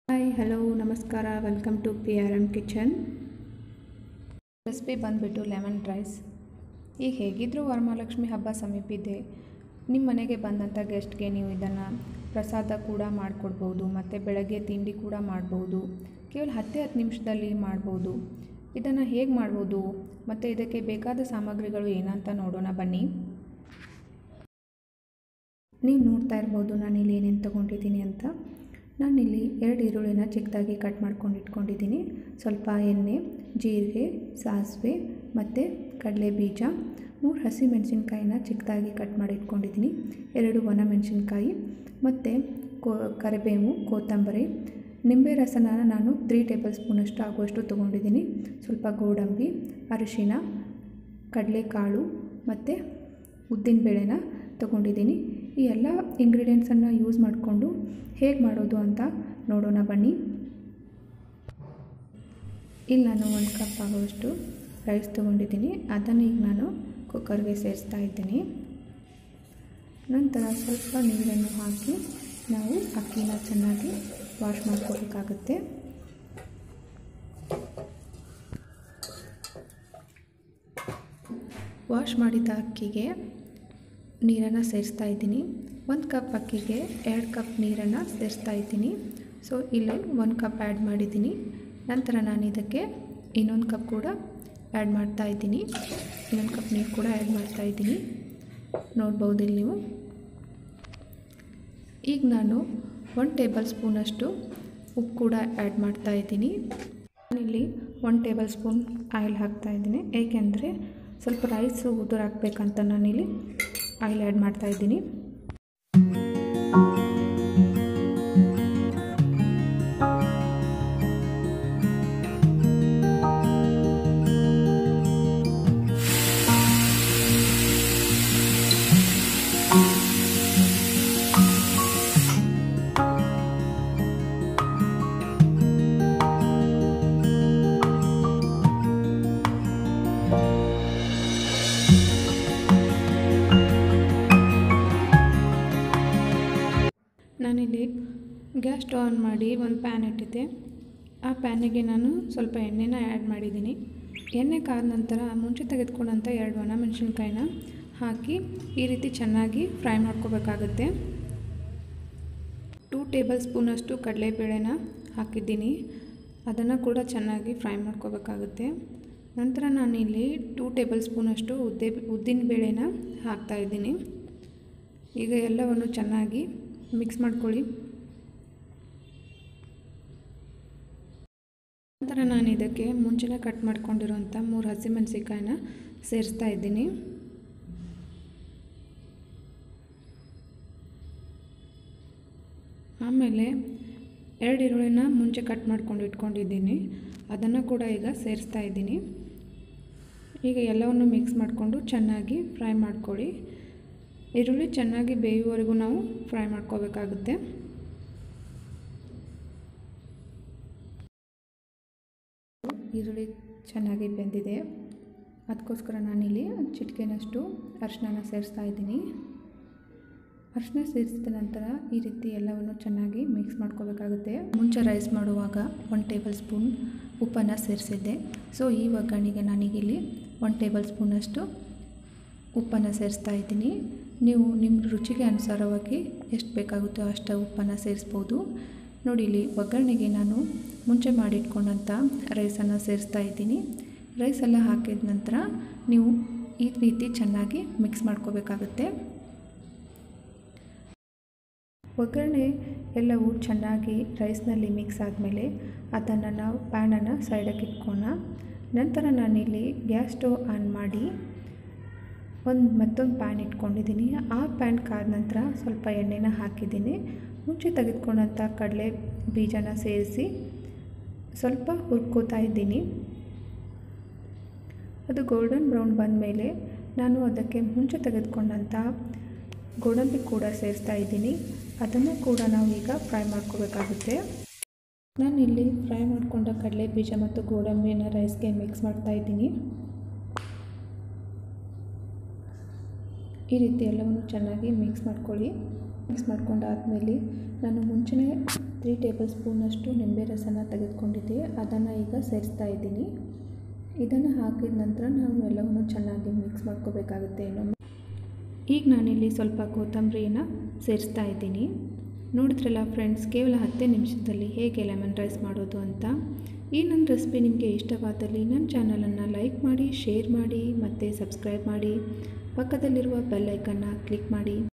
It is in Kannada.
ಹಾಯ್ ಹಲೋ ನಮಸ್ಕಾರ welcome to P R M kitchen recipe ಬಂದುಬಿಟ್ಟು ಲೆಮನ್ ರೈಸ್ ಈಗ ಹೇಗಿದ್ದರೂ ವರಮಹಾಲಕ್ಷ್ಮಿ ಹಬ್ಬ ಸಮೀಪಿದೆ ನಿಮ್ಮ ಮನೆಗೆ ಬಂದಂಥ ಗೆಸ್ಟ್ಗೆ ನೀವು ಇದನ್ನು ಪ್ರಸಾದ ಕೂಡ ಮಾಡಿಕೊಡ್ಬೋದು ಮತ್ತು ಬೆಳಗ್ಗೆ ತಿಂಡಿ ಕೂಡ ಮಾಡ್ಬೋದು ಕೇವಲ ಹತ್ತೇ ಹತ್ತು ನಿಮಿಷದಲ್ಲಿ ಮಾಡ್ಬೋದು ಇದನ್ನು ಹೇಗೆ ಮಾಡ್ಬೋದು ಮತ್ತು ಇದಕ್ಕೆ ಬೇಕಾದ ಸಾಮಗ್ರಿಗಳು ಏನಂತ ನೋಡೋಣ ಬನ್ನಿ ನೀವು ನೋಡ್ತಾ ಇರ್ಬೋದು ನಾನು ಇಲ್ಲಿ ಏನೇನು ತೊಗೊಂಡಿದ್ದೀನಿ ಅಂತ ನಾನಿಲ್ಲಿ ಎರಡು ಈರುಳ್ಳಿನ ಚಿಕ್ಕದಾಗಿ ಕಟ್ ಮಾಡ್ಕೊಂಡು ಇಟ್ಕೊಂಡಿದ್ದೀನಿ ಸ್ವಲ್ಪ ಎಣ್ಣೆ ಜೀರಿಗೆ ಸಾಸಿವೆ ಮತ್ತು ಕಡಲೆ ಬೀಜ ಮೂರು ಹಸಿ ಮೆಣಸಿನ್ಕಾಯಿನ ಚಿಕ್ಕದಾಗಿ ಕಟ್ ಮಾಡಿ ಇಟ್ಕೊಂಡಿದ್ದೀನಿ ಎರಡು ಒಣ ಮೆಣಸಿನ್ಕಾಯಿ ಮತ್ತು ಕೋ ಕರಿಬೇವು ಕೊತ್ತಂಬರಿ ನಿಂಬೆ ರಸನ ನಾನು ತ್ರೀ ಟೇಬಲ್ ಸ್ಪೂನಷ್ಟು ಆಗುವಷ್ಟು ತೊಗೊಂಡಿದ್ದೀನಿ ಸ್ವಲ್ಪ ಗೋಡಂಬಿ ಅರಿಶಿನ ಕಡಲೆಕಾಳು ಮತ್ತು ಉದ್ದಿನಬೇಳೆನ ತೊಗೊಂಡಿದ್ದೀನಿ ಈ ಎಲ್ಲ ಇಂಗ್ರೀಡಿಯೆಂಟ್ಸನ್ನು ಯೂಸ್ ಮಾಡಿಕೊಂಡು ಹೇಗೆ ಮಾಡೋದು ಅಂತ ನೋಡೋಣ ಬನ್ನಿ ಇಲ್ಲಿ ನಾನು ಒಂದು ಕಪ್ ಆಗುವಷ್ಟು ರೈಸ್ ತೊಗೊಂಡಿದ್ದೀನಿ ಅದನ್ನು ಈಗ ನಾನು ಕುಕ್ಕರ್ಗೆ ಸೇರಿಸ್ತಾ ಇದ್ದೀನಿ ನಂತರ ಸ್ವಲ್ಪ ನೀರನ್ನು ಹಾಕಿ ನಾವು ಅಕ್ಕಿನ ಚೆನ್ನಾಗಿ ವಾಶ್ ಮಾಡ್ಕೋಬೇಕಾಗುತ್ತೆ ವಾಶ್ ಮಾಡಿದ ಅಕ್ಕಿಗೆ ನೀರನ್ನು ಸೇರಿಸ್ತಾ ಇದ್ದೀನಿ ಒಂದು ಕಪ್ ಅಕ್ಕಿಗೆ ಎರಡು ಕಪ್ ನೀರನ್ನು ಸೇರಿಸ್ತಾ ಇದ್ದೀನಿ ಸೊ ಇಲ್ಲಿ ಒಂದು ಕಪ್ ಆ್ಯಡ್ ಮಾಡಿದ್ದೀನಿ ನಂತರ ನಾನು ಇದಕ್ಕೆ ಇನ್ನೊಂದು ಕಪ್ ಕೂಡ ಆ್ಯಡ್ ಮಾಡ್ತಾ ಇದ್ದೀನಿ ಇನ್ನೊಂದು ಕಪ್ ನೀರು ಕೂಡ ಆ್ಯಡ್ ಮಾಡ್ತಾ ಇದ್ದೀನಿ ನೋಡ್ಬೋದು ಇಲ್ಲಿ ನೀವು ಈಗ ನಾನು ಒನ್ ಟೇಬಲ್ ಸ್ಪೂನಷ್ಟು ಉಪ್ಪು ಕೂಡ ಆ್ಯಡ್ ಮಾಡ್ತಾ ಇದ್ದೀನಿ ನಾನಿಲ್ಲಿ ಒನ್ ಟೇಬಲ್ ಸ್ಪೂನ್ ಆಯಿಲ್ ಹಾಕ್ತಾ ಇದ್ದೀನಿ ಏಕೆಂದರೆ ಸ್ವಲ್ಪ ರೈಸು ಉದುರಾಗಬೇಕಂತ ನಾನಿಲ್ಲಿ ಆಯಿಲ್ ಆ್ಯಡ್ ಮಾಡ್ತಾ ಇದ್ದೀನಿ ನಾನಿಲ್ಲಿ ಗ್ಯಾಸ್ ಸ್ಟವ್ ಆನ್ ಮಾಡಿ ಒಂದು ಪ್ಯಾನ್ ಇಟ್ಟಿದ್ದೆ ಆ ಪ್ಯಾನಿಗೆ ನಾನು ಸ್ವಲ್ಪ ಎಣ್ಣೆನ ಆ್ಯಡ್ ಮಾಡಿದ್ದೀನಿ ಎಣ್ಣೆ ಕಾದ ನಂತರ ಮುಂಚೆ ತೆಗೆದುಕೊಂಡಂಥ ಎರಡು ಒಣ ಮೆಣಸಿನ್ಕಾಯಿನ ಹಾಕಿ ಈ ರೀತಿ ಚೆನ್ನಾಗಿ ಫ್ರೈ ಮಾಡ್ಕೋಬೇಕಾಗುತ್ತೆ ಟೂ ಟೇಬಲ್ ಸ್ಪೂನಷ್ಟು ಕಡಲೆಬೇಳೆನ ಹಾಕಿದ್ದೀನಿ ಅದನ್ನು ಕೂಡ ಚೆನ್ನಾಗಿ ಫ್ರೈ ಮಾಡ್ಕೋಬೇಕಾಗುತ್ತೆ ನಂತರ ನಾನಿಲ್ಲಿ ಟೂ ಟೇಬಲ್ ಸ್ಪೂನಷ್ಟು ಉದ್ದೆ ಉದ್ದಿನ ಬೇಳೆನ ಹಾಕ್ತಾಯಿದ್ದೀನಿ ಈಗ ಎಲ್ಲವನ್ನು ಚೆನ್ನಾಗಿ ಮಿಕ್ಸ್ ಮಾಡ್ಕೊಳ್ಳಿ ನಂತರ ನಾನು ಇದಕ್ಕೆ ಮುಂಚೆನೇ ಕಟ್ ಮಾಡ್ಕೊಂಡಿರೋಂಥ ಮೂರು ಹಸಿಮೆಣಸಿಕಾಯಿನ ಸೇರಿಸ್ತಾ ಇದ್ದೀನಿ ಆಮೇಲೆ ಎರಡು ಈರುಳ್ಳಿನ ಮುಂಚೆ ಕಟ್ ಮಾಡ್ಕೊಂಡು ಇಟ್ಕೊಂಡಿದ್ದೀನಿ ಅದನ್ನು ಕೂಡ ಈಗ ಸೇರಿಸ್ತಾ ಇದ್ದೀನಿ ಈಗ ಎಲ್ಲವನ್ನು ಮಿಕ್ಸ್ ಮಾಡಿಕೊಂಡು ಚೆನ್ನಾಗಿ ಫ್ರೈ ಮಾಡ್ಕೊಳ್ಳಿ ಈರುಳ್ಳಿ ಚೆನ್ನಾಗಿ ಬೇಯುವವರೆಗೂ ನಾವು ಫ್ರೈ ಮಾಡ್ಕೋಬೇಕಾಗುತ್ತೆ ಈರುಳ್ಳಿ ಚೆನ್ನಾಗಿ ಬೆಂದಿದೆ ಅದಕ್ಕೋಸ್ಕರ ನಾನಿಲ್ಲಿ ಚಿಟಿಕೆನಷ್ಟು ಅರಿಶಿನ ಸೇರಿಸ್ತಾ ಇದ್ದೀನಿ ಅರಿಶಿನ ಸೇರಿಸಿದ ನಂತರ ಈ ರೀತಿ ಎಲ್ಲವನ್ನು ಚೆನ್ನಾಗಿ ಮಿಕ್ಸ್ ಮಾಡ್ಕೋಬೇಕಾಗುತ್ತೆ ಮುಂಚೆ ರೈಸ್ ಮಾಡುವಾಗ ಒನ್ ಟೇಬಲ್ ಸ್ಪೂನ್ ಉಪ್ಪನ್ನು ಸೇರಿಸಿದ್ದೆ ಸೊ ಈ ಒಗ್ಗರಣೆಗೆ ನಾನೀಗಿಲ್ಲಿ ಒನ್ ಟೇಬಲ್ ಸ್ಪೂನಷ್ಟು ಉಪ್ಪನ್ನು ಸೇರಿಸ್ತಾ ಇದ್ದೀನಿ ನೀವು ನಿಮ್ಮ ರುಚಿಗೆ ಅನುಸಾರವಾಗಿ ಎಷ್ಟು ಬೇಕಾಗುತ್ತೋ ಅಷ್ಟು ಉಪ್ಪನ್ನು ಸೇರಿಸ್ಬೋದು ನೋಡಿ ಇಲ್ಲಿ ಒಗ್ಗರಣೆಗೆ ನಾನು ಮುಂಚೆ ಮಾಡಿಟ್ಕೊಂಡಂಥ ರೈಸನ್ನು ಸೇರಿಸ್ತಾ ಇದ್ದೀನಿ ರೈಸೆಲ್ಲ ಹಾಕಿದ ನಂತರ ನೀವು ಈ ರೀತಿ ಚೆನ್ನಾಗಿ ಮಿಕ್ಸ್ ಮಾಡ್ಕೋಬೇಕಾಗುತ್ತೆ ಒಗ್ಗರಣೆ ಎಲ್ಲವೂ ಚೆನ್ನಾಗಿ ರೈಸ್ನಲ್ಲಿ ಮಿಕ್ಸ್ ಆದಮೇಲೆ ಅದನ್ನು ನಾವು ಪ್ಯಾನನ್ನು ಸೈಡಕ್ಕೆ ಇಟ್ಕೋಣ ನಂತರ ನಾನಿಲ್ಲಿ ಗ್ಯಾಸ್ ಸ್ಟವ್ ಆನ್ ಮಾಡಿ ಒಂದು ಮತ್ತೊಂದು ಪ್ಯಾನ್ ಇಟ್ಕೊಂಡಿದ್ದೀನಿ ಆ ಪ್ಯಾನ್ ಕಾದ ನಂತರ ಸ್ವಲ್ಪ ಎಣ್ಣೆನ ಹಾಕಿದ್ದೀನಿ ಮುಂಚೆ ತೆಗೆದುಕೊಂಡಂಥ ಕಡಲೆ ಬೀಜನ ಸೇರಿಸಿ ಸ್ವಲ್ಪ ಹುರ್ಕೋತಾ ಇದ್ದೀನಿ ಅದು ಗೋಲ್ಡನ್ ಬ್ರೌನ್ ಬಂದ ಮೇಲೆ ನಾನು ಅದಕ್ಕೆ ಮುಂಚೆ ತೆಗೆದುಕೊಂಡಂಥ ಗೋಡಂಬಿ ಕೂಡ ಸೇರಿಸ್ತಾ ಇದ್ದೀನಿ ಅದನ್ನು ಕೂಡ ನಾವು ಈಗ ಫ್ರೈ ಮಾಡ್ಕೋಬೇಕಾಗುತ್ತೆ ನಾನಿಲ್ಲಿ ಫ್ರೈ ಮಾಡಿಕೊಂಡ ಕಡಲೆ ಬೀಜ ಮತ್ತು ಗೋಡಂಬಿನ ರೈಸ್ಗೆ ಮಿಕ್ಸ್ ಮಾಡ್ತಾ ಇದ್ದೀನಿ ಈ ರೀತಿ ಎಲ್ಲವನ್ನು ಚೆನ್ನಾಗಿ ಮಿಕ್ಸ್ ಮಾಡ್ಕೊಳ್ಳಿ ಮಿಕ್ಸ್ ಮಾಡ್ಕೊಂಡಾದಮೇಲೆ ನಾನು ಮುಂಚೆನೇ ತ್ರೀ ಟೇಬಲ್ ಸ್ಪೂನಷ್ಟು ನಿಂಬೆ ರಸನ ತೆಗೆದುಕೊಂಡಿದ್ದೆ ಅದನ್ನು ಈಗ ಸೇರಿಸ್ತಾ ಇದ್ದೀನಿ ಇದನ್ನು ಹಾಕಿದ ನಂತರ ನಾವು ಎಲ್ಲವನ್ನು ಚೆನ್ನಾಗಿ ಮಿಕ್ಸ್ ಮಾಡ್ಕೋಬೇಕಾಗುತ್ತೆ ಇನ್ನೊಮ್ಮೆ ಈಗ ನಾನಿಲ್ಲಿ ಸ್ವಲ್ಪ ಕೊತ್ತಂಬರಿಯನ್ನು ಸೇರಿಸ್ತಾ ಇದ್ದೀನಿ ನೋಡಿದ್ರಲ್ಲ ಫ್ರೆಂಡ್ಸ್ ಕೇವಲ ಹತ್ತೇ ನಿಮಿಷದಲ್ಲಿ ಹೇಗೆ ಲೆಮನ್ ರೈಸ್ ಮಾಡೋದು ಅಂತ ಈ ನನ್ನ ರೆಸಿಪಿ ನಿಮಗೆ ಇಷ್ಟವಾದಲ್ಲಿ ನನ್ನ ಚಾನಲನ್ನು ಲೈಕ್ ಮಾಡಿ ಶೇರ್ ಮಾಡಿ ಮತ್ತು ಸಬ್ಸ್ಕ್ರೈಬ್ ಮಾಡಿ ಪಕ್ಕದಲ್ಲಿರುವ ಬೆಲ್ ಐಕನ್ನ ಕ್ಲಿಕ್ ಮಾಡಿ